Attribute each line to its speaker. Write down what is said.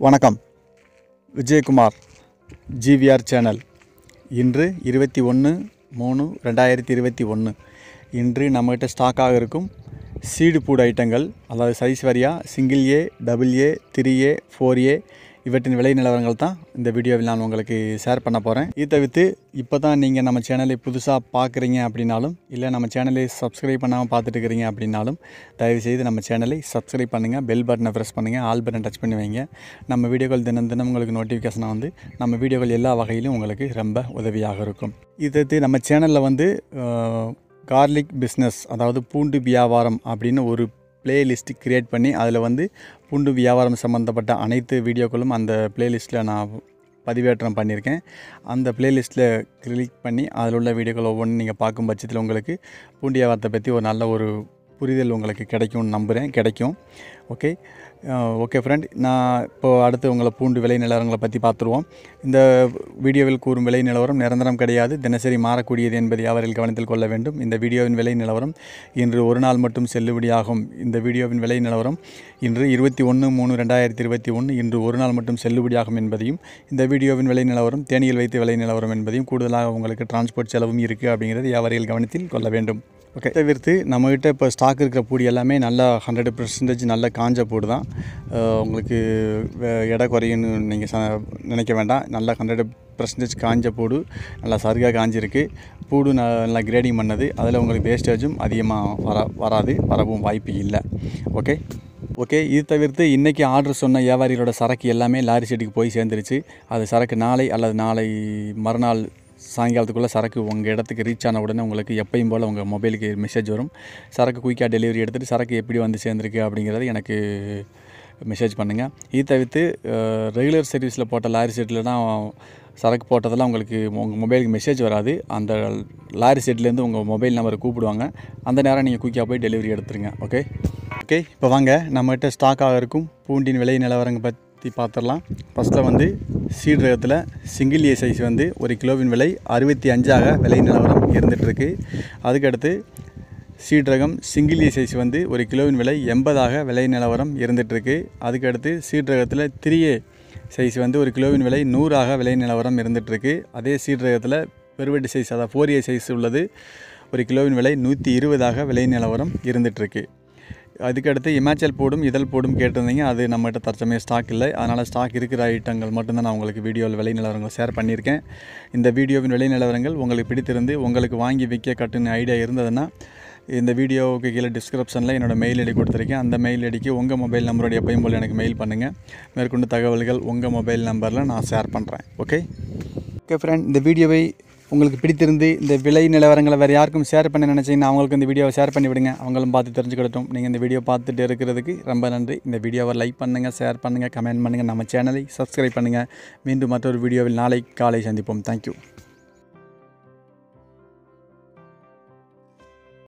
Speaker 1: வணக்கம் Vijayakumar GVR channel இன்று இருபத்தி ஒன்று மூணு ரெண்டாயிரத்தி இருபத்தி ஒன்று இன்று நம்மகிட்ட ஸ்டாக்காக இருக்கும் சீடு பூடு ஐட்டங்கள் அதாவது சைஸ் வாரியாக single A double A three A four A இவற்றின் விலை நிலவரங்கள் தான் இந்த வீடியோவில் நான் உங்களுக்கு ஷேர் பண்ண போகிறேன் இது தவிர்த்து இப்போ தான் நீங்கள் நம்ம சேனலை புதுசாக பார்க்குறீங்க அப்படின்னாலும் இல்லை நம்ம சேனலை சப்ஸ்கிரைப் பண்ணாமல் பார்த்துட்டு இருக்கிறீங்க அப்படின்னாலும் தயவுசெய்து நம்ம சேனலை சப்ஸ்கிரைப் பண்ணுங்கள் பெல் பட்டனை ப்ரெஸ் பண்ணுங்கள் ஆல் பட்டன் டச் பண்ணி வைங்க நம்ம வீடியோக்கள் தினம் தினம் உங்களுக்கு நோட்டிஃபிகேஷனாக வந்து நம்ம வீடியோக்கள் எல்லா வகையிலும் உங்களுக்கு ரொம்ப உதவியாக இருக்கும் இது தவிர்த்து நம்ம சேனலில் வந்து கார்லிக் பிஸ்னஸ் அதாவது பூண்டு வியாபாரம் அப்படின்னு ஒரு பிளேலிஸ்ட் கிரியேட் பண்ணி அதில் வந்து பூண்டு வியாபாரம் சம்மந்தப்பட்ட அனைத்து வீடியோக்களும் அந்த பிளேலிஸ்ட்டில் நான் பதிவேற்றம் பண்ணியிருக்கேன் அந்த பிளேலிஸ்ட்டில் கிளிக் பண்ணி அதில் உள்ள வீடியோக்கள் ஒவ்வொன்றும் நீங்கள் பார்க்கும் பட்சத்தில் உங்களுக்கு பூண்டு வியாபாரத்தை பற்றி ஒரு நல்ல ஒரு புரிதல் உங்களுக்கு கிடைக்கும்னு நம்புகிறேன் கிடைக்கும் ஓகே ஓகே ஃப்ரெண்ட் நான் இப்போது அடுத்து உங்களை பூண்டு விலை நிலவரங்களை பற்றி பார்த்துருவோம் இந்த வீடியோவில் கூறும் விலை நிலவரம் நிரந்தரம் கிடையாது தினசரி மாறக்கூடியது என்பதை அவர்கள் கவனத்தில் கொள்ள வேண்டும் இந்த வீடியோவின் விலை நிலவரம் இன்று ஒரு நாள் மட்டும் செல்லுபடியாகும் இந்த வீடியோவின் விலை நிலவரம் இன்று இருபத்தி ஒன்று மூணு ரெண்டாயிரத்தி இருபத்தி ஒன்று இன்று ஒரு நாள் மட்டும் செல்லுபடியாகும் என்பதையும் இந்த வீடியோவின் விலை நிலவரம் தேனியில் வைத்து விலை நிலவரம் என்பதையும் கூடுதலாக உங்களுக்கு டிரான்ஸ்போர்ட் செலவும் இருக்குது அப்படிங்கிறது அவர்கள் கவனத்தில் கொள்ள வேண்டும் ஓகே தவிர்த்து நம்மக்கிட்ட இப்போ ஸ்டாக் இருக்கிற பூடி எல்லாமே நல்லா ஹண்ட்ரட் பர்சன்டேஜ் நல்ல காஞ்ச பூடு தான் அஹ் உங்களுக்கு வே- எடை குறையுன்னு நீங்கள் ச நினைக்க வேண்டாம் நல்லா ஹண்ட்ரட் பர்சன்டேஜ் காஞ்ச பூடு நல்லா சருகாக காஞ்சிருக்கு பூடு ந- நல்லா கிரேடிங் பண்ணது அதில் உங்களுக்கு வேஸ்டேஜும் அதிகமாக வர வராது வரவும் வாய்ப்பு இல்லை ஓகே ஓகே இது தவிர்த்து இன்றைக்கி ஆர்டர் சொன்ன வியாபாரிகளோட சரக்கு எல்லாமே லாரி செட்டுக்கு போய் சேர்ந்துருச்சு அது சரக்கு நாளை அல்லது நாளை மறுநாள் சாயங்காலத்துக்குள்ளே சரக்கு உங்கள் இடத்துக்கு ரீச் ஆன உடனே உங்களுக்கு எப்பயும் போல் உங்கள் மொபைலுக்கு மெசேஜ் வரும் சரக்கு குயிக்காக டெலிவரி எடுத்துகிட்டு சரக்கு எப்படி வந்து சேர்ந்துருக்கு அப்படிங்கிறது எனக்கு மெசேஜ் பண்ணுங்கள் இது தவிர்த்து ரெகுலர் சர்வீஸில் போட்ட லாரி செட்லலாம் சரக்கு போட்டதெல்லாம் உங்களுக்கு உங்கள் மொபைலுக்கு மெசேஜ் வராது அந்த லாரி செட்லேருந்து உங்கள் மொபைல் நம்பரை கூப்பிடுவாங்க அந்த நேரம் நீங்கள் குயிக்காக போய் டெலிவரி எடுத்துருங்க ஓகே ஓகே இப்போ வாங்க நம்மகிட்ட ஸ்டாக்காக இருக்கும் பூண்டின் விலை நிலவரங்க பற்றி பார்த்துடலாம் ஃபஸ்ட்டில் வந்து சீட் ரகத்தில் சிங்கிள் ஏ சைஸ் வந்து ஒரு கிலோவின் விலை அறுபத்தி அஞ்சாக விலை நிலவரம் இருந்துகிட்ருக்கு அதுக்கடுத்து சீட் ரகம் சிங்கிள் ஏ சைஸ் வந்து ஒரு கிலோவின் விலை எண்பதாக விலை நிலவரம் இருந்துகிட்ருக்கு அதுக்கடுத்து சீட் ரகத்தில் த்ரீ ஏ சைஸ் வந்து ஒரு கிலோவின் விலை நூறாக விலை நிலவரம் இருந்துகிட்ருக்கு அதே சீட் ரகத்தில் பெருவெட்டு சைஸ் அதாவது ஃபோர் ஏ சைஸ் உள்ளது ஒரு கிலோவின் விலை நூற்றி இருபதாக விலை நிலவரம் இருந்துகிட்ருக்கு அதுக்கடுத்து இமாச்சல் போடும் இதழ் போடும் கேட்டிருந்தீங்க அது நம்மகிட்ட தற்சமயம் ஸ்டாக் இல்லை அதனால் ஸ்டாக் இருக்கிற ஐட்டங்கள் மட்டும்தான் நான் உங்களுக்கு வீடியோவில் விலை நிலவரங்கள் ஷேர் பண்ணியிருக்கேன் இந்த வீடியோவின் விலை நிலவரங்கள் உங்களுக்கு பிடித்திருந்து உங்களுக்கு வாங்கி விற்க கட்டுன்னு ஐடியா இருந்ததுன்னா இந்த வீடியோவுக்கு கீழே டிஸ்கிரிப்ஷனில் என்னோட மெயில் ஐடி கொடுத்துருக்கேன் அந்த மெயில் ஐடிக்கு உங்கள் மொபைல் நம்பரோட எப்பயும் போல் எனக்கு மெயில் பண்ணுங்கள் மேற்கொண்டு தகவல்கள் உங்கள் மொபைல் நம்பரில் நான் ஷேர் பண்ணுறேன் ஓகே ஓகே ஃப்ரெண்ட் இந்த வீடியோவை உங்களுக்கு பிடித்திருந்து இந்த விலை நிலவரங்களை வேறு யாருக்கும் ஷேர் பண்ண நினச்சிங்கன்னா அவங்களுக்கு இந்த வீடியோவை ஷேர் பண்ணி விடுங்க அவங்களும் பார்த்து தெரிஞ்சுக்கிடட்டும் நீங்கள் இந்த வீடியோ பார்த்துட்டு இருக்கிறதுக்கு ரொம்ப நன்றி இந்த வீடியோவை லைக் பண்ணுங்கள் ஷேர் பண்ணுங்கள் கமெண்ட் பண்ணுங்கள் நம்ம சேனலை சப்ஸ்கிரைப் பண்ணுங்கள் மீண்டும் மற்றொரு வீடியோவில் நாளை காலை சந்திப்போம் தேங்க்யூ